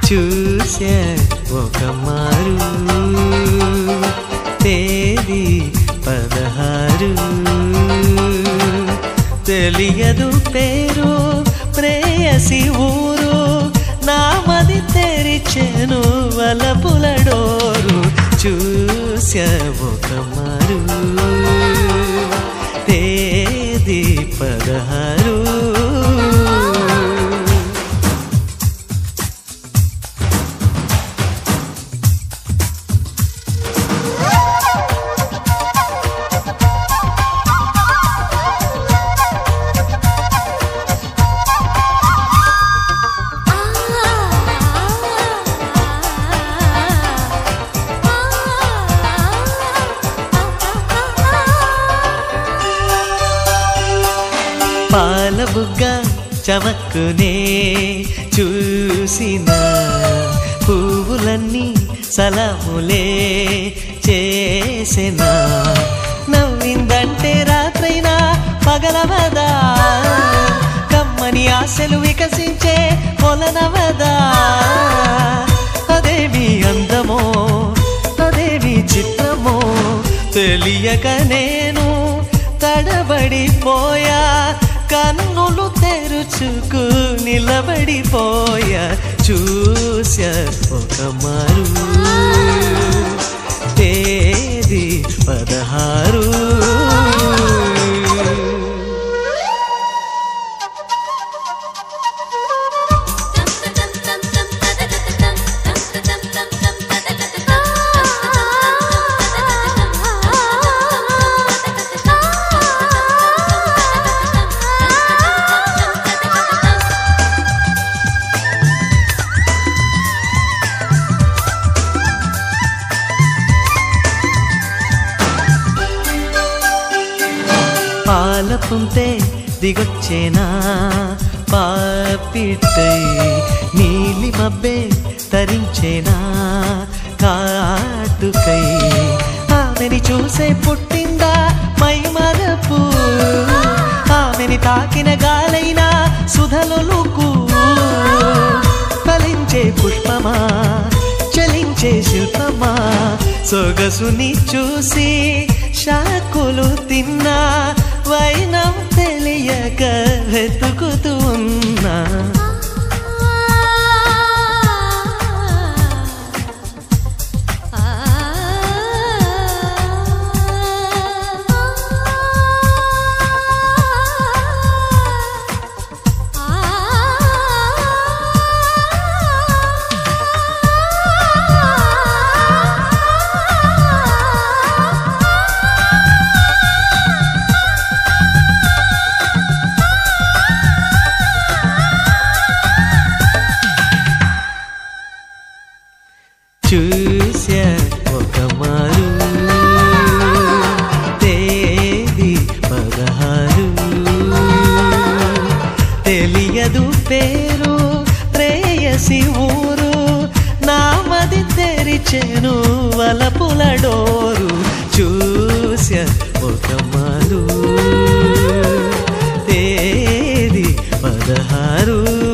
చూసే ఒక మారు తేదీ పదహారు తెలియదు పేరు ప్రేయసి ఊరు నామది తెరిచెను వలపుల డోరు చూసే ఒక మారు తేదీ పదహారు పాల బుగ్గ చమక్కునే చూసిన పువ్వులన్నీ సలములే చేసిన నవ్విందంటే రాత్రైనా పగలవదా కమ్మని ఆశలు వికసించే కొలనవదా అదేమి అందమో అదేమి చిత్రమో తెలియక నేను తడబడిపోయా కన్నులు తెరుచుకు నిలబడిపోయా చూసా ఒక మారు తేదీ పదహారు పాల పుంతే దిగొచ్చేనా పాపిట్టై నీలి మబ్బే తరించేనా కాటుకై ఆమెని చూసే పుట్టిందా మై మరపు ఆమెని తాకిన గాలైనా సుధలుకు ఫలించే పుష్పమా చలించే శిల్పమా సొగసుని చూసి షాకులు తిన్నా వైనం తెలియక వెతుకుతూ ఉన్నా చూసా ఒక మారు తేదీ పదహారు తెలియదు పేరు ప్రేయసి ఊరు నామది తెరిచెను వలపుల డోరు చూసా ఒక మారు తేదీ పదహారు